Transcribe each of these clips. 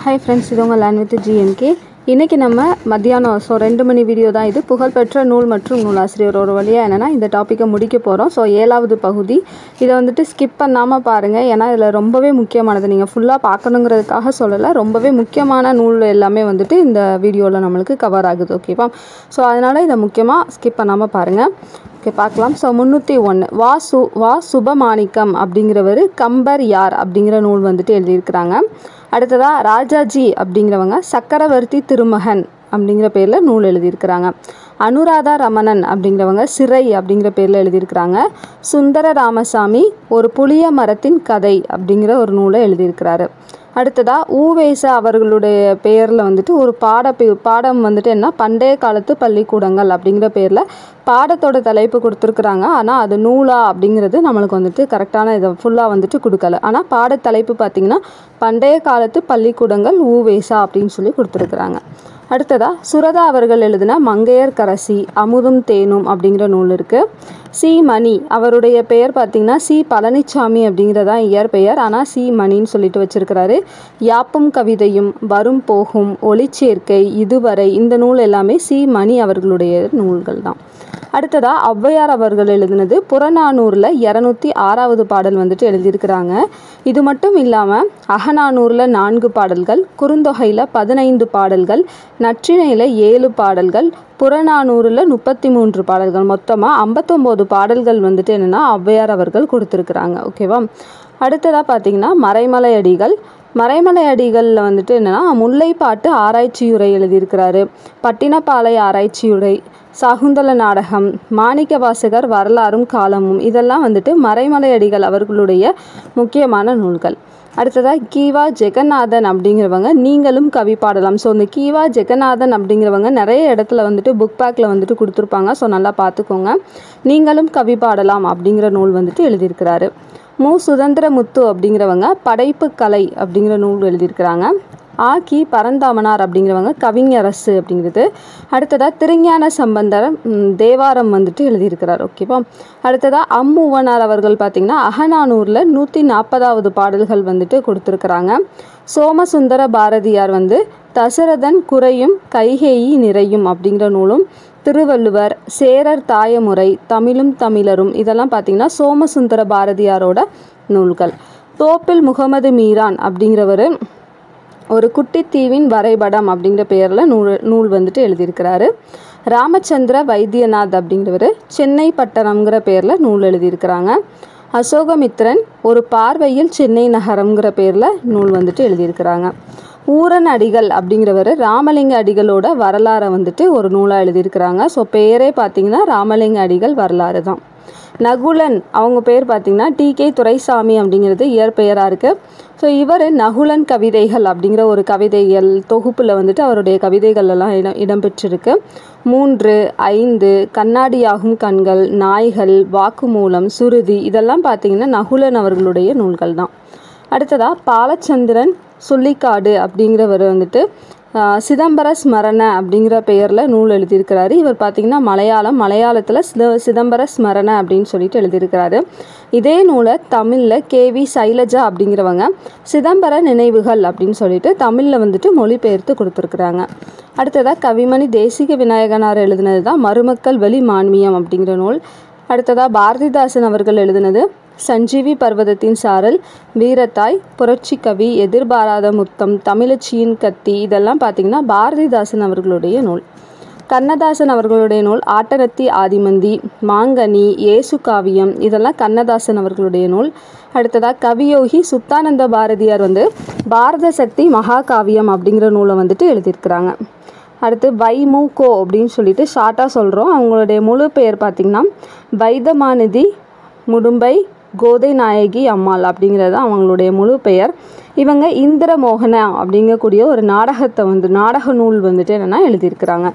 hi friends இது உங்கள் land with GNK இன்றைக்கி நம்ம மத்தியானம் ஸோ ரெண்டு மணி வீடியோ தான் இது புகழ்பெற்ற நூல் மற்றும் நூலாசிரியர் ஒரு வழியாக என்னென்னா இந்த டாப்பிக்கை முடிக்க போகிறோம் ஸோ ஏழாவது பகுதி இதை வந்துட்டு ஸ்கிப் பண்ணாமல் பாருங்கள் ஏன்னா இதில் ரொம்பவே முக்கியமானது நீங்கள் ஃபுல்லாக பார்க்கணுங்கிறதுக்காக சொல்லலை ரொம்பவே முக்கியமான நூல் எல்லாமே வந்துட்டு இந்த வீடியோவில் நம்மளுக்கு கவர் ஆகுது ஓகேவா ஸோ அதனால் இதை முக்கியமாக ஸ்கிப் பண்ணாமல் பாருங்கள் ஓகே பார்க்கலாம் ஸோ முந்நூற்றி ஒன்று வா சு வா சுபமாணிக்கம் அப்படிங்கிறவர் கம்பர் யார் அப்படிங்கிற நூல் வந்துட்டு எழுதியிருக்கிறாங்க அடுத்ததாக ராஜாஜி அப்படிங்கிறவங்க சக்கரவர்த்தி திருமகன் அப்படிங்கிற பேரில் நூல் எழுதியிருக்கிறாங்க அனுராதா ரமணன் அப்படிங்கிறவங்க சிறை அப்படிங்கிற பேரில் எழுதியிருக்கிறாங்க சுந்தர ராமசாமி ஒரு புளிய மரத்தின் கதை அப்படிங்கிற ஒரு நூலை எழுதியிருக்கிறாரு அடுத்ததாக ஊவேசா அவர்களுடைய பெயரில் வந்துட்டு ஒரு பாட பாடம் வந்துட்டு என்ன பண்டைய காலத்து பள்ளிக்கூடங்கள் அப்படிங்கிற பேரில் பாடத்தோட தலைப்பு கொடுத்துருக்குறாங்க ஆனால் அது நூலா அப்படிங்கிறது நம்மளுக்கு வந்துட்டு கரெக்டான இதை ஃபுல்லாக வந்துட்டு கொடுக்கல ஆனால் பாட தலைப்பு பார்த்திங்கன்னா பண்டைய காலத்து பள்ளிக்கூடங்கள் ஊவேசா அப்படின்னு சொல்லி கொடுத்துருக்குறாங்க அடுத்ததாக சுரதா அவர்கள் எழுதின மங்கையர் கரசி அமுதும் தேனும் அப்படிங்கிற நூல் இருக்குது சி மணி அவருடைய பெயர் பார்த்திங்கன்னா சி பழனிசாமி அப்படிங்கிறதா இயற்பெயர் ஆனால் சி மணின்னு சொல்லிட்டு வச்சுருக்கிறாரு யாப்பும் கவிதையும் வரும் போகும் ஒளிச்சேர்க்கை இதுவரை இந்த நூல் எல்லாமே சி மணி அவர்களுடைய நூல்கள் தான் அடுத்ததாக ஔவையார் அவர்கள் எழுதினது புறநானூரில் இரநூத்தி ஆறாவது பாடல் வந்துட்டு எழுதியிருக்கிறாங்க இது மட்டும் இல்லாமல் அகநானூரில் நான்கு பாடல்கள் குறுந்தொகையில் பதினைந்து பாடல்கள் நற்றிணையில் ஏழு பாடல்கள் புறநானூரில் முப்பத்தி மூன்று பாடல்கள் மொத்தமாக ஐம்பத்தொம்போது பாடல்கள் வந்துட்டு என்னென்னா ஔவையார் அவர்கள் கொடுத்துருக்குறாங்க ஓகேவா அடுத்ததாக பார்த்தீங்கன்னா மறைமலை அடிகள் மறைமலை அடிகளில் வந்துட்டு என்னென்னா முல்லைப்பாட்டு ஆராய்ச்சியுரை எழுதியிருக்கிறாரு பட்டினப்பாலை ஆராய்ச்சியுரை சகுந்தல நாடகம் மாணிக்க வாசகர் வரலாறும் காலமும் இதெல்லாம் வந்துட்டு மறைமலை அடிகள் அவர்களுடைய முக்கியமான நூல்கள் அடுத்ததாக கீவா ஜெகநாதன் அப்படிங்கிறவங்க நீங்களும் கவி பாடலாம் ஸோ இந்த கீவா ஜெகநாதன் அப்படிங்கிறவங்க நிறைய இடத்துல வந்துட்டு புக் பேக்கில் வந்துட்டு கொடுத்துருப்பாங்க ஸோ நல்லா பார்த்துக்கோங்க நீங்களும் கவி பாடலாம் அப்படிங்கிற நூல் வந்துட்டு எழுதியிருக்கிறாரு மு சுதந்திரமுத்து அப்படிங்கிறவங்க படைப்பு கலை அப்படிங்கிற நூல் எழுதியிருக்கிறாங்க ஆக்கி பரந்தாமனார் அப்படிங்கிறவங்க கவிஞரசு அப்படிங்கிறது அடுத்ததாக திருஞான சம்பந்தர் தேவாரம் வந்துட்டு எழுதியிருக்கிறார் ஓகேவா அடுத்ததாக அம்முவனார் அவர்கள் பார்த்திங்கன்னா அகநானூரில் நூற்றி நாற்பதாவது பாடல்கள் வந்துட்டு கொடுத்துருக்குறாங்க சோமசுந்தர பாரதியார் வந்து தசரதன் குறையும் கைகேயி நிறையும் அப்படிங்கிற நூலும் திருவள்ளுவர் சேரர் தாயமுறை தமிழும் தமிழரும் இதெல்லாம் பார்த்திங்கன்னா சோமசுந்தர பாரதியாரோட நூல்கள் தோப்பில் முகமது மீரான் அப்படிங்கிறவர் ஒரு குட்டித்தீவின் வரைபடம் அப்படிங்கிற பெயரில் நூல் நூல் வந்துட்டு எழுதியிருக்கிறாரு ராமச்சந்திர வைத்தியநாத் அப்படிங்கிறவர் சென்னை பட்டணம்ங்கிற பேரில் நூல் எழுதியிருக்கிறாங்க அசோகமித்ரன் ஒரு பார்வையில் சென்னை நகரம்ங்கிற பேரில் நூல் வந்துட்டு எழுதியிருக்கிறாங்க ஊரன் அடிகள் அப்படிங்கிறவர் ராமலிங்க அடிகளோட வரலாறை வந்துட்டு ஒரு நூலாக எழுதியிருக்கிறாங்க ஸோ பேரே பார்த்தீங்கன்னா ராமலிங்க அடிகள் வரலாறு தான் நகுலன் அவங்க பேர் பார்த்திங்கன்னா டி கே துரைசாமி அப்படிங்கிறது இயற்பெயராக இருக்குது ஸோ இவர் நகுலன் கவிதைகள் அப்படிங்கிற ஒரு கவிதைகள் தொகுப்பில் வந்துட்டு அவருடைய கவிதைகள் எல்லாம் இடம் இடம்பெற்றிருக்கு மூன்று ஐந்து கண்ணாடியாகும் கண்கள் நாய்கள் வாக்குமூலம் சுருதி இதெல்லாம் பார்த்திங்கன்னா நகுலன் அவர்களுடைய நூல்கள் தான் அடுத்ததாக பாலச்சந்திரன் சொல்லிக்காடு அப்படிங்கிறவர் வந்துட்டு சிதம்பர ஸ்மரண அப்படிங்கிற பெயரில் நூல் எழுதியிருக்கிறாரு இவர் பார்த்திங்கன்னா மலையாளம் மலையாளத்தில் சித சிதம்பர ஸ்மரண அப்படின்னு சொல்லிட்டு எழுதியிருக்கிறாரு இதே நூலை தமிழில் கேவி சைலஜா அப்படிங்கிறவங்க சிதம்பர நினைவுகள் அப்படின்னு சொல்லிட்டு தமிழில் வந்துட்டு மொழிபெயர்த்து கொடுத்துருக்குறாங்க அடுத்ததாக கவிமணி தேசிக விநாயகனார் எழுதினது தான் மருமக்கள் வெளி மான்மியம் அப்படிங்கிற நூல் அடுத்ததாக பாரதிதாசன் அவர்கள் எழுதினது சஞ்சீவி பர்வதத்தின் சாரல் வீரத்தாய் புரட்சி கவி எதிர்பாராத முத்தம் தமிழச்சியின் கத்தி இதெல்லாம் பார்த்திங்கன்னா பாரதிதாசன் அவர்களுடைய நூல் கண்ணதாசன் அவர்களுடைய நூல் ஆட்டரத்தி ஆதிமந்தி மாங்கனி ஏசு காவியம் இதெல்லாம் கண்ணதாசன் அவர்களுடைய நூல் அடுத்ததாக கவியோகி சுத்தானந்த பாரதியார் வந்து பாரத சக்தி மகாகாவியம் அப்படிங்கிற நூலை வந்துட்டு எழுதியிருக்கிறாங்க அடுத்து வைமுகோ அப்படின்னு சொல்லிட்டு ஷார்ட்டாக சொல்கிறோம் அவங்களுடைய முழு பெயர் பார்த்திங்கன்னா வைதமாநிதி முடும்பை கோதை நாயகி அம்மாள் அப்படிங்கிறது அவங்களுடைய முழு பெயர் இவங்க இந்திர மோகன அப்படிங்கக்கூடிய ஒரு நாடகத்தை வந்து நாடக நூல் வந்துட்டு என்னென்னா எழுதியிருக்கிறாங்க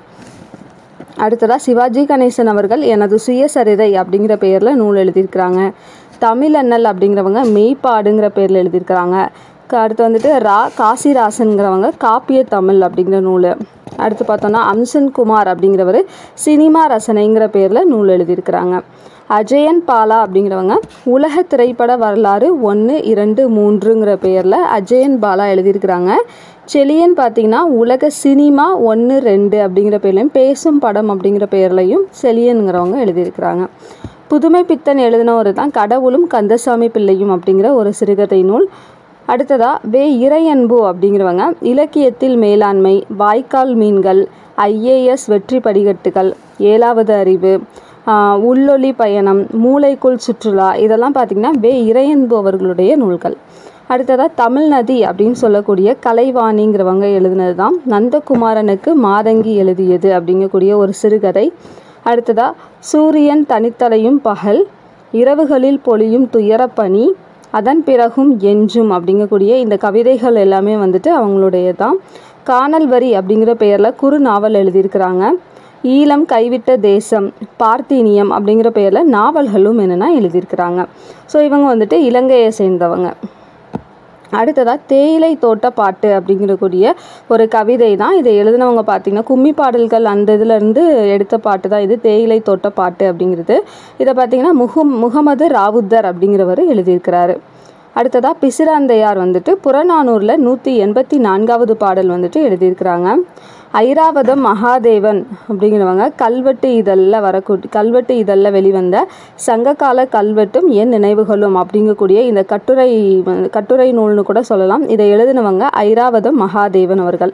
அடுத்ததாக சிவாஜி கணேசன் அவர்கள் எனது சுயசரிதை அப்படிங்கிற பெயரில் நூல் எழுதியிருக்கிறாங்க தமிழண்ணல் அப்படிங்கிறவங்க மெய்ப்பாடுங்கிற பேரில் எழுதியிருக்கிறாங்க அடுத்து வந்துட்டு ரா காசிராசன்கிறவங்க காப்பிய தமிழ் அப்படிங்கிற நூல் அடுத்து பார்த்தோன்னா அம்சன் குமார் அப்படிங்கிறவர் சினிமா ரசனைங்கிற பேரில் நூல் எழுதியிருக்கிறாங்க அஜயன் பாலா அப்படிங்கிறவங்க உலக திரைப்பட வரலாறு ஒன்று இரண்டு மூன்றுங்கிற பெயரில் அஜயன் பாலா எழுதியிருக்கிறாங்க செலியன் பார்த்தீங்கன்னா உலக சினிமா ஒன்று ரெண்டு அப்படிங்கிற பேர்லையும் பேசும் படம் அப்படிங்கிற பேர்லையும் செலியனுங்கிறவங்க எழுதியிருக்கிறாங்க புதுமை பித்தன் எழுதினவர் தான் கடவுளும் கந்தசாமி பிள்ளையும் அப்படிங்கிற ஒரு சிறுகதை நூல் அடுத்ததா வே இறையன்பு அப்படிங்கிறவங்க இலக்கியத்தில் மேலாண்மை வாய்க்கால் மீன்கள் ஐஏஎஸ் வெற்றி படிகட்டுகள் ஏழாவது அறிவு ஆஹ், உள்ளொளி பயணம் மூளைக்குள் சுற்றுலா இதெல்லாம் பார்த்திங்கன்னா வே இறையன்பு அவர்களுடைய நூல்கள் அடுத்ததாக தமிழ் நதி அப்படின்னு சொல்லக்கூடிய கலைவாணிங்கிறவங்க எழுதினது தான் நந்தகுமாரனுக்கு மாதங்கி எழுதியது அப்படிங்கக்கூடிய ஒரு சிறுகதை அடுத்ததாக சூரியன் தனித்தலையும் பகல் இரவுகளில் பொழியும் துயரப்பனி அதன் பிறகும் எஞ்சும் அப்படிங்கக்கூடிய இந்த கவிதைகள் எல்லாமே வந்துட்டு அவங்களுடைய தான் காணல் வரி அப்படிங்கிற பெயரில் குறு நாவல் எழுதியிருக்கிறாங்க ஈழம் கைவிட்ட தேசம் பார்த்தீனியம் அப்படிங்கிற பெயரில் நாவல்களும் என்னென்னா எழுதியிருக்கிறாங்க ஸோ இவங்க வந்துட்டு இலங்கையை சேர்ந்தவங்க அடுத்ததாக தேயிலை தோட்ட பாட்டு அப்படிங்கிறக்கூடிய ஒரு கவிதை தான் இதை எழுதினவங்க பார்த்தீங்கன்னா கும்மி பாடல்கள் அந்த இதுலேருந்து எடுத்த பாட்டு தான் இது தேயிலை தோட்ட பாட்டு அப்படிங்கிறது இதை பார்த்தீங்கன்னா முகம் முகமது ராவுத்தர் அப்படிங்கிறவர் எழுதியிருக்கிறாரு அடுத்ததாக பிசிராந்தையார் வந்துட்டு புறநானூரில் நூற்றி எண்பத்தி நான்காவது பாடல் வந்துட்டு எழுதியிருக்கிறாங்க ஐராவதம் மகாதேவன் அப்படிங்கிறவங்க கல்வெட்டு இதழில் வரக்கூடிய கல்வெட்டு இதழில் வெளிவந்த சங்ககால கல்வெட்டும் என் நினைவுகளும் அப்படிங்கக்கூடிய இந்த கட்டுரை கட்டுரை நூல்னு கூட சொல்லலாம் இதை எழுதினவங்க ஐராவதம் மகாதேவன் அவர்கள்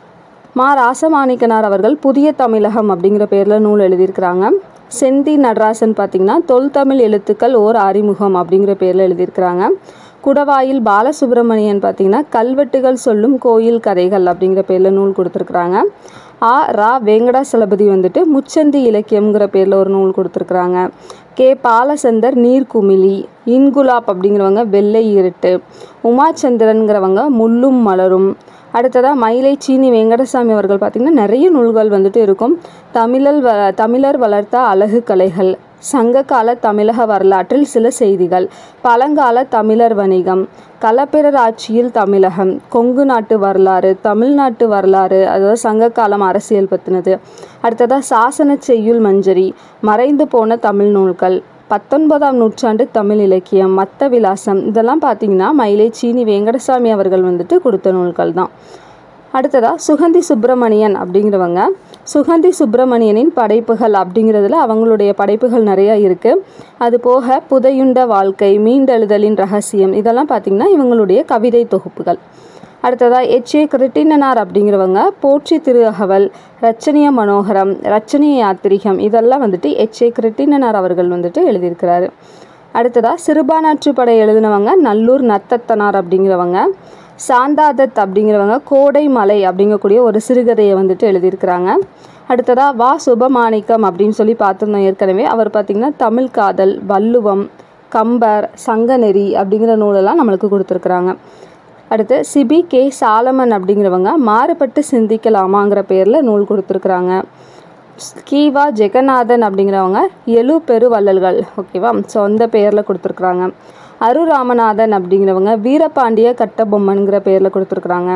மா ராசமாணிக்கனார் அவர்கள் புதிய தமிழகம் அப்படிங்கிற பேரில் நூல் எழுதியிருக்கிறாங்க செந்தி நடராசன் பார்த்திங்கன்னா தொல்தமிழ் எழுத்துக்கள் ஓர் அறிமுகம் அப்படிங்கிற பேரில் எழுதியிருக்கிறாங்க குடவாயில் பாலசுப்ரமணியன் பார்த்திங்கன்னா கல்வெட்டுகள் சொல்லும் கோயில் கதைகள் அப்படிங்கிற பேரில் நூல் கொடுத்துருக்குறாங்க ஆ ரா வெங்கடாசலபதி வந்துட்டு முச்சந்தி இலக்கியம்ங்கிற பேரில் ஒரு நூல் கொடுத்துருக்குறாங்க கே பாலசந்தர் நீர்க்குமிழி இன்குலாப் அப்படிங்கிறவங்க வெள்ளை இருட்டு உமாச்சந்திரன்கிறவங்க முள்ளும் மலரும் அடுத்ததாக மயிலை சீனி வெங்கடசாமி அவர்கள் பார்த்திங்கன்னா நிறைய நூல்கள் வந்துட்டு இருக்கும் தமிழல் வ தமிழர் வளர்த்த அழகு கலைகள் சங்ககால தமிழக வரலாற்றில் சில செய்திகள் பழங்கால தமிழர் வணிகம் களப்பிரர் ஆட்சியில் தமிழகம் கொங்கு நாட்டு வரலாறு தமிழ்நாட்டு வரலாறு அதாவது சங்ககாலம் அரசியல் பற்றினது அடுத்ததாக சாசன செய்யுள் மஞ்சரி மறைந்து போன தமிழ் நூல்கள் பத்தொன்பதாம் நூற்றாண்டு தமிழ் இலக்கியம் மத்த விலாசம் இதெல்லாம் பார்த்தீங்கன்னா மயிலை சீனி வெங்கடசாமி அவர்கள் வந்துட்டு கொடுத்த நூல்கள் தான் அடுத்ததாக சுகந்தி சுப்பிரமணியன் அப்படிங்கிறவங்க சுகந்தி சுப்பிரமணியனின் படைப்புகள் அப்படிங்கிறதுல அவங்களுடைய படைப்புகள் நிறையா இருக்குது அது போக புதையுண்ட வாழ்க்கை மீண்டெழுதலின் ரகசியம் இதெல்லாம் பார்த்திங்கன்னா இவங்களுடைய கவிதை தொகுப்புகள் அடுத்ததாக எச் ஏ கிருட்டினனார் அப்படிங்கிறவங்க போற்றி திரு அகவல் ரச்சனிய மனோகரம் ரச்சனிய யாத்திரிகம் இதெல்லாம் வந்துட்டு எச் ஏ கிருட்டினனார் அவர்கள் வந்துட்டு எழுதியிருக்கிறாரு அடுத்ததாக சிறுபானாற்றுப்படை எழுதினவங்க நல்லூர் நத்தத்தனார் அப்படிங்கிறவங்க சாந்தாதத் அப்படிங்கிறவங்க கோடை மலை அப்படிங்கக்கூடிய ஒரு சிறுகதையை வந்துட்டு எழுதியிருக்கிறாங்க அடுத்ததாக வா சுபமாணிக்கம் அப்படின்னு சொல்லி பார்த்துருந்தோம் ஏற்கனவே அவர் பார்த்திங்கன்னா தமிழ் காதல் வள்ளுவம் கம்பர் சங்கநெறி அப்படிங்கிற நூலெல்லாம் நம்மளுக்கு கொடுத்துருக்குறாங்க அடுத்து சிபி கே சாலமன் அப்படிங்கிறவங்க மாறுபட்டு சிந்திக்கலாமாங்கிற பேரில் நூல் கொடுத்துருக்குறாங்க கீவா ஜெகநாதன் அப்படிங்கிறவங்க எழு பெருவள்ளல்கள் ஓகேவா ஸோ அந்த பேரில் கொடுத்துருக்குறாங்க அரு ராமநாதன் அப்படிங்கிறவங்க வீரபாண்டிய கட்டபொம்மன்கிற பேரில் கொடுத்துருக்குறாங்க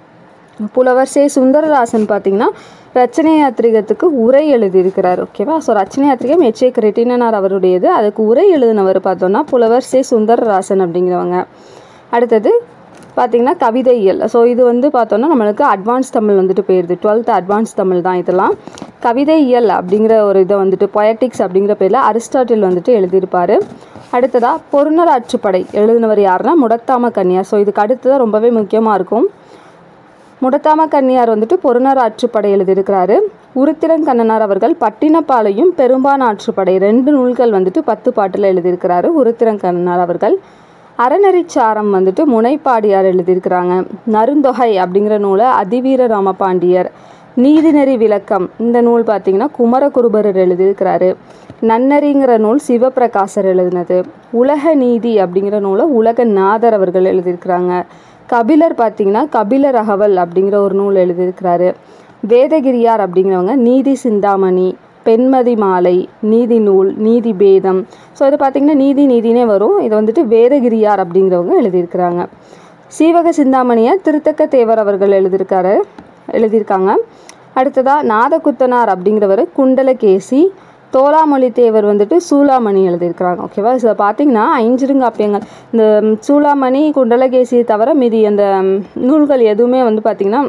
புலவர் சே சுந்தரராசன் பார்த்தீங்கன்னா ரச்சனை யாத்திரிகத்துக்கு உரை எழுதியிருக்கிறார் ஓகேவா ஸோ ரச்சனை யாத்திரிகம் எச் ஏ கிரெட்டினனார் அவருடையது அதுக்கு உரை எழுதினவர் பார்த்தோன்னா புலவர் சே சுந்தரராசன் அப்படிங்கிறவங்க அடுத்தது பார்த்திங்கன்னா கவிதை இயல் ஸோ இது வந்து பார்த்தோன்னா நம்மளுக்கு அட்வான்ஸ் தமிழ் வந்துட்டு போயிடுது டுவெல்த் அட்வான்ஸ் தமிழ் தான் இதெல்லாம் கவிதை இயல் அப்படிங்கிற ஒரு இதை வந்துட்டு பொயட்டிக்ஸ் அப்படிங்கிற பேரில் அரிஸ்டாட்டில் வந்துட்டு எழுதியிருப்பார் அடுத்ததாக பொருணர் ஆற்றுப்படை எழுதினவர் யாருன்னா முடத்தாம கன்னியார் ஸோ இதுக்கு அடுத்ததாக ரொம்பவே முக்கியமாக இருக்கும் முடத்தாம கன்னியார் வந்துட்டு பொருணர் ஆற்றுப்படை எழுதியிருக்கிறாரு உருத்திரங்கண்ணனார் அவர்கள் பட்டினப்பாலையும் பெரும்பான் ஆற்றுப்படை ரெண்டு நூல்கள் வந்துட்டு பத்து பாட்டில் எழுதியிருக்கிறாரு உருத்திரங்கண்ணனார் அவர்கள் அறநெறிச்சாரம் வந்துட்டு முனைப்பாடியார் எழுதியிருக்கிறாங்க நருந்தொகை அப்படிங்கிற நூலை அதிவீர ராமபாண்டியர் நீதிநெறி விளக்கம் இந்த நூல் பார்த்தீங்கன்னா குமரகுருபரர் எழுதியிருக்கிறாரு நன்னறிங்கிற நூல் சிவபிரகாசர் எழுதினது உலக நீதி அப்படிங்கிற நூலை உலக நாதர் அவர்கள் எழுதியிருக்கிறாங்க கபிலர் பார்த்தீங்கன்னா கபிலர் அகவல் அப்படிங்கிற ஒரு நூல் எழுதியிருக்கிறாரு வேதகிரியார் அப்படிங்கிறவங்க நீதி சிந்தாமணி பெண்மதி மாலை நீதி நூல் நீதி பேதம் ஸோ இது பார்த்திங்கன்னா நீதி நீதினே வரும் இது வந்துட்டு வேதகிரியார் அப்படிங்கிறவங்க எழுதியிருக்கிறாங்க சீவக சிந்தாமணியை திருத்தக்க தேவர் அவர்கள் எழுதியிருக்காரு எழுதியிருக்காங்க அடுத்ததாக நாதகுத்தனார் அப்படிங்கிறவர் குண்டலகேசி தோலாமொழி தேவர் வந்துட்டு சூளாமணி எழுதியிருக்கிறாங்க ஓகேவா ஸோ பார்த்தீங்கன்னா ஐஞ்சிருங்காப்பியங்கள் இந்த ம், சூளாமணி குண்டலகேசியை தவிர மீதி அந்த ம், நூல்கள் எதுவுமே வந்து பார்த்திங்கன்னா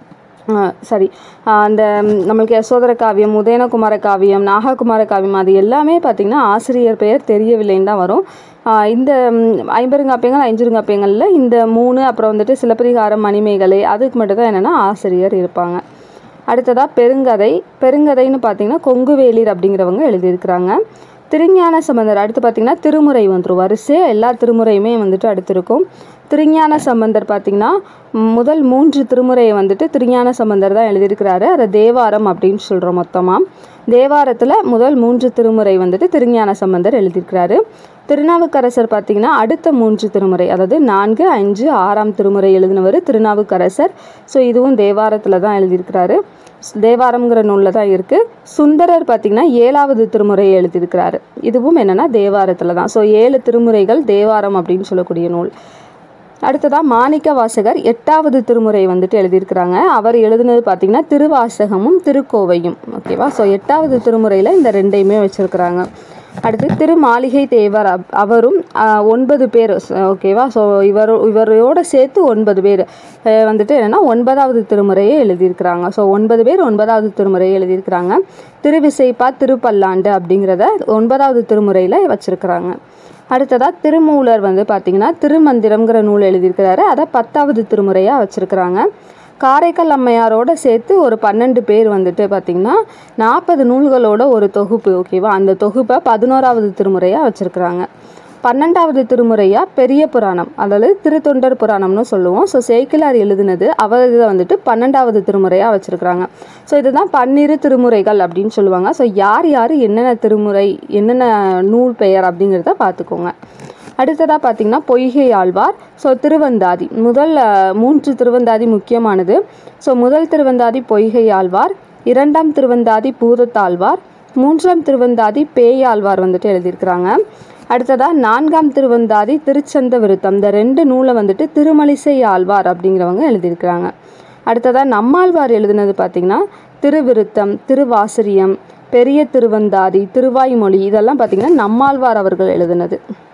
சரி அந்த ம், நம்மளுக்கு யசோதர காவியம் உதயனகுமார காவியம் நாககுமார காவியம் அது எல்லாமே பார்த்திங்கன்னா ஆசிரியர் பெயர் தெரியவில்லைன்னு தான் வரும் ஆ, இந்த ம், ஐம்பெருங்காப்பியங்கள் ஐஞ்சிருங்காப்பியங்களில் இந்த மூணு அப்புறம் வந்துட்டு சிலப்பதிகாரம் மணிமேகலை அதுக்கு மட்டும் தான் என்னென்னா ஆசிரியர் இருப்பாங்க அடுத்ததாக பெருங்கதை பெருங்கதைன்னு பார்த்தீங்கன்னா கொங்குவேலிர் அப்படிங்கிறவங்க எழுதியிருக்கிறாங்க திருஞான சம்பந்தர் அடுத்து பார்த்தீங்கன்னா திருமுறை வந்துடும் வரிசையாக எல்லா திருமுறையுமே வந்துட்டு அடுத்து இருக்கும் திருஞான சம்பந்தர் பார்த்தீங்கன்னா ம், முதல் மூன்று திருமுறையை வந்துட்டு திருஞான சம்பந்தர் தான் எழுதியிருக்கிறாரு அதை தேவாரம் அப்படின்னு சொல்கிறோம் மொத்தமாக தேவாரத்தில் முதல் மூன்று திருமுறை வந்துட்டு திருஞான சம்பந்தர் எழுதியிருக்கிறாரு திருநாவுக்கரசர் பார்த்தீங்கன்னா அடுத்த மூன்று திருமுறை அதாவது நான்கு அஞ்சு ஆறாம் திருமுறை எழுதினவர் திருநாவுக்கரசர் ஸோ இதுவும் தேவாரத்தில் தான் எழுதியிருக்கிறாரு தேவாரம்ங்கிற நூலில் தான் இருக்குது சுந்தரர் பார்த்திங்கன்னா ஏழாவது திருமுறையை எழுதியிருக்கிறாரு இதுவும் என்னென்னா தேவாரத்தில் தான் ஸோ ஏழு திருமுறைகள் தேவாரம் அப்படின்னு சொல்லக்கூடிய நூல் அடுத்ததாக மாணிக்க வாசகர் எட்டாவது திருமுறை வந்துட்டு எழுதியிருக்கிறாங்க அவர் எழுதுனது பார்த்திங்கன்னா திருவாசகமும் திருக்கோவையும் ஓகேவா ஸோ எட்டாவது திருமுறையில் இந்த ரெண்டையுமே வச்சுருக்கிறாங்க அடுத்து திருமாளிகை தேவர் அப்- அவரும் ஆஹ், ஒன்பது பேர் ஸ்- ஓகேவா ஸோ இவர் இவரோட சேர்த்து ஒன்பது பேர் அஹ், வந்துட்டு என்னென்னா ஒன்பதாவது திருமுறையை எழுதியிருக்கிறாங்க ஸோ ஒன்பது பேர் ஒன்பதாவது திருமுறையை எழுதியிருக்கிறாங்க திருவிசைப்பா திருப்பல்லாண்டு அப்படிங்கிறத ஒன்பதாவது திருமுறையில் வச்சுருக்கிறாங்க அடுத்ததாக திருமூலர் வந்து பார்த்திங்கன்னா திருமந்திரம்ங்கிற நூல் எழுதியிருக்கிறாரு அதை பத்தாவது திருமுறையாக வச்சுருக்கிறாங்க காரைக்கால் அம்மையாரோட சேர்த்து ஒரு பன்னெண்டு பேர் வந்துட்டு பார்த்திங்கன்னா நாற்பது நூல்களோட ஒரு தொகுப்பு ஓகேவா அந்த தொகுப்பை பதினோராவது திருமுறையாக வச்சுருக்கிறாங்க பன்னெண்டாவது திருமுறையாக பெரிய புராணம் அதாவது திருத்தொண்டர் புராணம்னு சொல்லுவோம் ஸோ சேக்கிலார் எழுதினது அவர் இதை வந்துட்டு பன்னெண்டாவது திருமுறையாக வச்சுருக்கிறாங்க ஸோ இதுதான் பன்னிரு திருமுறைகள் அப்படின்னு சொல்லுவாங்க ஸோ யார் யார் என்னென்ன திருமுறை என்னென்ன நூல் பெயர் அப்படிங்கிறத பார்த்துக்கோங்க அடுத்ததாக பார்த்தீங்கன்னா பொய்கை ஆழ்வார் ஸோ திருவந்தாதி முதல் அஹ், மூன்று திருவந்தாதி முக்கியமானது ஸோ முதல் திருவந்தாதி பொய்கை ஆழ்வார் இரண்டாம் திருவந்தாதி பூதத்தாழ்வார் மூன்றாம் திருவந்தாதி பேயாழ்வார் வந்துட்டு எழுதியிருக்கிறாங்க அடுத்ததாக நான்காம் திருவந்தாதி திருச்சந்த விருத்தம் இந்த ரெண்டு நூலை வந்துட்டு திருமலிசை ஆழ்வார் அப்படிங்கிறவங்க எழுதியிருக்கிறாங்க அடுத்ததாக நம்மாழ்வார் எழுதினது பார்த்திங்கன்னா திருவிருத்தம் திருவாசிரியம் பெரிய திருவந்தாதி திருவாய்மொழி இதெல்லாம் பார்த்திங்கன்னா நம்மாழ்வார் அவர்கள் எழுதினது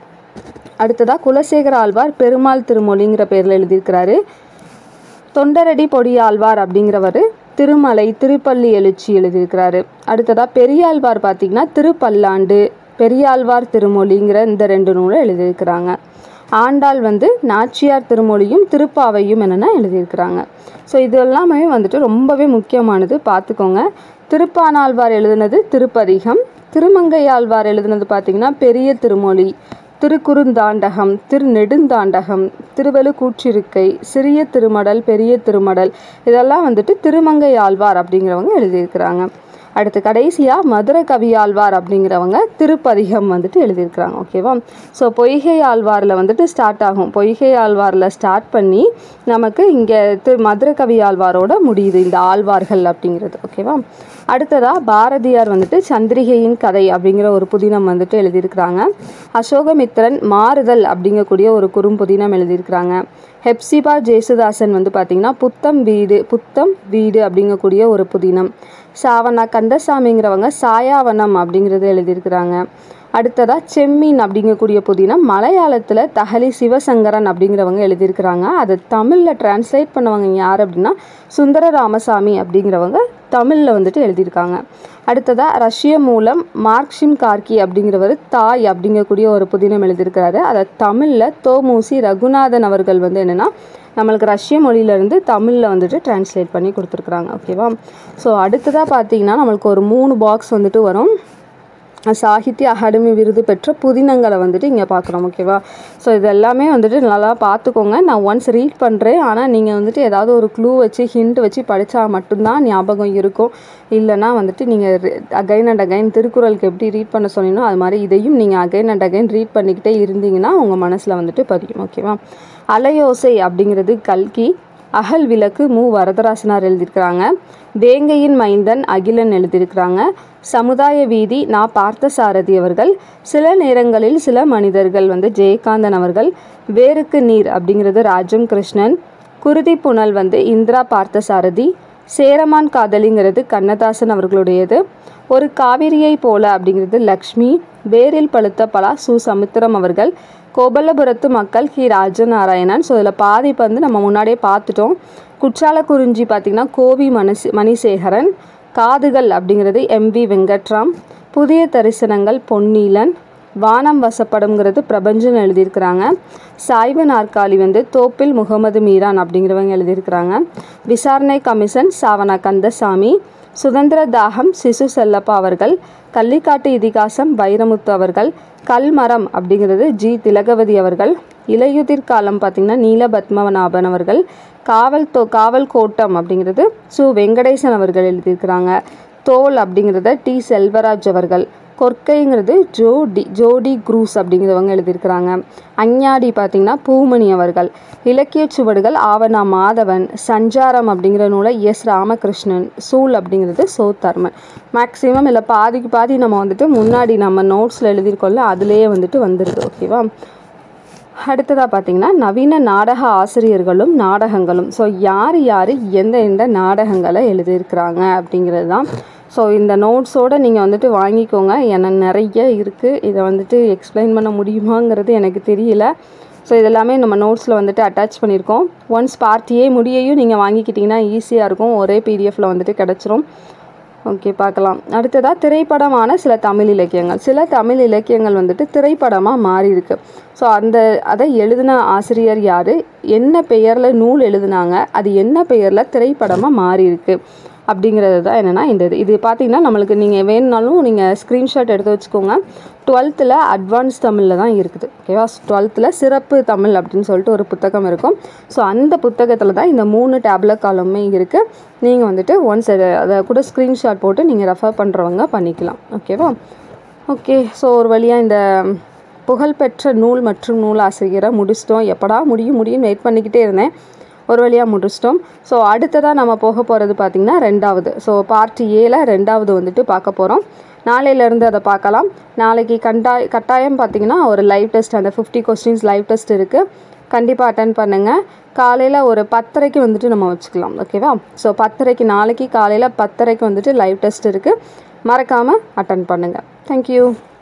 அடுத்ததாக குலசேகர ஆழ்வார் பெருமாள் திருமொழிங்கிற பேரில் எழுதியிருக்கிறாரு தொண்டரடி பொடியாழ்வார் அப்படிங்கிறவர் திருமலை திருப்பள்ளி எழுச்சி எழுதியிருக்கிறாரு அடுத்ததாக பெரியாழ்வார் பார்த்தீங்கன்னா திருப்பல்லாண்டு பெரியாழ்வார் திருமொழிங்கிற இந்த ரெண்டு நூலை எழுதியிருக்கிறாங்க ஆண்டாள் வந்து நாச்சியார் திருமொழியும் திருப்பாவையும் என்னென்னா எழுதியிருக்கிறாங்க ஸோ இது எல்லாமே வந்துட்டு ரொம்பவே முக்கியமானது பார்த்துக்கோங்க திருப்பானாழ்வார் எழுதினது திருப்பதிகம் திருமங்கையாழ்வார் எழுதினது பார்த்திங்கன்னா பெரிய திருமொழி திருக்குறுந்தாண்டகம் திருநெடுந்தாண்டகம் திருவெழுக்கூற்றிருக்கை சிறிய திருமடல் பெரிய திருமடல் இதெல்லாம் வந்துட்டு திருமங்கை ஆழ்வார் அப்படிங்கிறவங்க எழுதியிருக்கிறாங்க அடுத்து கடைசியாக மதுரை கவி ஆழ்வார் அப்படிங்கிறவங்க திருப்பதிகம் வந்துட்டு எழுதியிருக்கிறாங்க ஓகேவா ஸோ பொய்கை ஆழ்வாரில் வந்துட்டு ஸ்டார்ட் ஆகும் பொய்கை ஆழ்வாரில் ஸ்டார்ட் பண்ணி நமக்கு இங்கே திரு மதுரை கவி ஆழ்வாரோட முடியுது இந்த ஆழ்வார்கள் அப்படிங்கிறது ஓகேவா அடுத்ததாக பாரதியார் வந்துட்டு சந்திரிகையின் கதை அப்படிங்கிற ஒரு புதினம் வந்துட்டு எழுதியிருக்கிறாங்க அசோகமித்திரன் மாறுதல் அப்படிங்கக்கூடிய ஒரு குறும்புதினம் எழுதியிருக்கிறாங்க ஹெப்சிபா ஜேசுதாசன் வந்து பார்த்திங்கன்னா புத்தம் வீடு புத்தம் வீடு அப்படிங்கக்கூடிய ஒரு புதினம் சாவண்ணா கந்தசாமிங்கிறவங்க சாயாவனம் அப்படிங்கிறது எழுதியிருக்கிறாங்க அடுத்ததாக செம்மீன் அப்படிங்கக்கூடிய புதினம் மலையாளத்தில் தகலி சிவசங்கரன் அப்படிங்கிறவங்க எழுதியிருக்கிறாங்க அதை தமிழில் டிரான்ஸ்லேட் பண்ணவங்க யார் அப்படின்னா சுந்தர ராமசாமி அப்படிங்கிறவங்க தமிழில் வந்துட்டு எழுதியிருக்காங்க அடுத்ததாக ரஷ்ய மூலம் மார்க்ஷிம் கார்கி அப்படிங்கிறவர் தாய் அப்படிங்கக்கூடிய ஒரு புதினம் எழுதியிருக்கிறாரு அதை தமிழில் தோமூசி ரகுநாதன் அவர்கள் வந்து என்னென்னா நம்மளுக்கு ரஷ்ய மொழியிலேருந்து தமிழில் வந்துட்டு டிரான்ஸ்லேட் பண்ணி கொடுத்துருக்குறாங்க ஓகேவா ஸோ அடுத்ததாக பார்த்தீங்கன்னா நம்மளுக்கு ஒரு மூணு பாக்ஸ் வந்துட்டு வரும் சாகித்ய அகாடமி விருது பெற்ற புதினங்களை வந்துட்டு இங்கே பார்க்குறோம் ஓகேவா ஸோ இது எல்லாமே வந்துட்டு நல்லா பார்த்துக்கோங்க நான் ஒன்ஸ் ரீட் பண்ணுறேன் ஆனால் நீங்கள் வந்துட்டு ஏதாவது ஒரு க்ளூ வச்சு ஹிண்ட் வச்சு படித்தா மட்டும்தான் ஞாபகம் இருக்கும் இல்லைனா வந்துட்டு நீங்கள் அகைன் அண்ட் அகைன் திருக்குறளுக்கு எப்படி ரீட் பண்ண சொன்னீங்களோ அது மாதிரி இதையும் நீங்கள் அகைன் அண்ட் அகைன் ரீட் பண்ணிக்கிட்டே இருந்தீங்கன்னா உங்கள் மனசில் வந்துட்டு பதியும் ஓகேவா அலையோசை அப்படிங்கிறது கல்கி அகல் விளக்கு மு வரதராசனார் எழுதியிருக்கிறாங்க வேங்கையின் மைந்தன் அகிலன் எழுதியிருக்கிறாங்க சமுதாய வீதி நா பார்த்தசாரதி அவர்கள் சில நேரங்களில் சில மனிதர்கள் வந்து ஜெயகாந்தன் அவர்கள் வேருக்கு நீர் அப்படிங்கிறது ராஜம் கிருஷ்ணன் குருதி புனல் வந்து இந்திரா பார்த்தசாரதி சேரமான் காதலிங்கிறது கண்ணதாசன் அவர்களுடையது ஒரு காவிரியை போல அப்படிங்கிறது லக்ஷ்மி வேரில் பழுத்த பலா சு சமுத்திரம் அவர்கள் கோபல்லபுரத்து மக்கள் கி ராஜநாராயணன் ஸோ இதில் பாதி வந்து நம்ம முன்னாடியே பார்த்துட்டோம் குற்றால குறிஞ்சி பார்த்திங்கன்னா கோவி மனசி மணிசேகரன் காதுகள் அப்படிங்கிறது எம்வி வெங்கட்ராம் புதிய தரிசனங்கள் பொன்னீலன் வானம் வசப்படுங்கிறது பிரபஞ்சன் எழுதியிருக்கிறாங்க சாய்வு நாற்காலி வந்து தோப்பில் முகமது மீரான் அப்படிங்கிறவங்க எழுதியிருக்கிறாங்க விசாரணை கமிஷன் சாவனா கந்தசாமி சுதந்திர தாகம் சிசு செல்லப்பா அவர்கள் கள்ளிக்காட்டு இதிகாசம் வைரமுத்து அவர்கள் கல்மரம் அப்படிங்கிறது ஜி திலகவதி அவர்கள் இலையுதிர் காலம் பார்த்திங்கன்னா நீல பத்மநாபன் அவர்கள் காவல் தோ காவல் கோட்டம் அப்படிங்கிறது சு வெங்கடேசன் அவர்கள் எழுதியிருக்கிறாங்க தோல் அப்படிங்கிறத டி செல்வராஜ் அவர்கள் கொற்கைங்கிறது ஜோடி ஜோடி குரூஸ் அப்படிங்கிறவங்க எழுதியிருக்கிறாங்க அஞ்ஞாடி பார்த்திங்கன்னா பூமணி அவர்கள் இலக்கிய சுவடுகள் ஆவணா மாதவன் சஞ்சாரம் அப்படிங்கிற நூலை எஸ் ராமகிருஷ்ணன் சூல் அப்படிங்கிறது சோ தர்மன் மேக்ஸிமம் இல்லை பாதிக்கு பாதி நம்ம வந்துட்டு முன்னாடி நம்ம நோட்ஸில் எழுதியிருக்கோம்ல அதுலேயே வந்துட்டு வந்துடுது ஓகேவா அடுத்ததாக பார்த்தீங்கன்னா நவீன நாடக ஆசிரியர்களும் நாடகங்களும் ஸோ யார் யார் எந்த எந்த நாடகங்களை எழுதியிருக்கிறாங்க அப்படிங்கிறது தான் ஸோ இந்த நோட்ஸோடு நீங்கள் வந்துட்டு வாங்கிக்கோங்க ஏன்னா நிறைய இருக்குது இதை வந்துட்டு எக்ஸ்பிளைன் பண்ண முடியுமாங்கிறது எனக்கு தெரியல ஸோ இதெல்லாமே நம்ம நோட்ஸில் வந்துட்டு அட்டாச் பண்ணியிருக்கோம் ஒன்ஸ் பார்ட் ஏ முடியையும் நீங்கள் வாங்கிக்கிட்டிங்கன்னா ஈஸியாக இருக்கும் ஒரே பிடிஎஃப்பில் வந்துட்டு கிடச்சிரும் ஓகே பார்க்கலாம் அடுத்ததாக திரைப்படமான சில தமிழ் இலக்கியங்கள் சில தமிழ் இலக்கியங்கள் வந்துட்டு திரைப்படமாக மாறி இருக்கு ஸோ அந்த அதை எழுதின ஆசிரியர் யார் என்ன பெயரில் நூல் எழுதுனாங்க அது என்ன பெயரில் திரைப்படமாக மாறி இருக்கு அப்படிங்கிறது தான் என்னென்னா இந்த இது இது பார்த்தீங்கன்னா நம்மளுக்கு நீங்கள் வேணுனாலும் நீங்கள் ஸ்க்ரீன்ஷாட் எடுத்து வச்சுக்கோங்க டுவெல்த்தில் அட்வான்ஸ் தமிழில் தான் இருக்குது ஓகேவா டுவெல்த்தில் சிறப்பு தமிழ் அப்படின்னு சொல்லிட்டு ஒரு புத்தகம் இருக்கும் ஸோ அந்த புத்தகத்தில் தான் இந்த மூணு டேப்லெட் காலமே இருக்குது நீங்கள் வந்துட்டு ஒன்ஸ் அதை அதை கூட ஸ்க்ரீன்ஷாட் போட்டு நீங்கள் ரெஃபர் பண்ணுறவங்க பண்ணிக்கலாம் ஓகேவா ஓகே ஸோ ஒரு வழியாக இந்த புகழ்பெற்ற நூல் மற்றும் நூலாசிரியரை முடிச்சிட்டோம் எப்படா முடியும் முடியும் வெயிட் பண்ணிக்கிட்டே இருந்தேன் ஒரு வழியாக முடிச்சிட்டோம் ஸோ அடுத்ததாக நம்ம போக போகிறது பார்த்திங்கன்னா ரெண்டாவது ஸோ பார்ட் ஏல ரெண்டாவது வந்துட்டு பார்க்க போகிறோம் நாளையிலேருந்து அதை பார்க்கலாம் நாளைக்கு கண்டாய் கட்டாயம் பார்த்திங்கன்னா ஒரு லைவ் டெஸ்ட் அந்த ஃபிஃப்டி கொஸ்டின்ஸ் லைவ் டெஸ்ட் இருக்குது கண்டிப்பாக அட்டன் பண்ணுங்கள் காலையில் ஒரு பத்தரைக்கு வந்துட்டு நம்ம வச்சுக்கலாம் ஓகேவா ஸோ பத்தரைக்கு நாளைக்கு காலையில் பத்தரைக்கு வந்துட்டு லைவ் டெஸ்ட் இருக்குது மறக்காமல் அட்டன் பண்ணுங்கள் தேங்க்யூ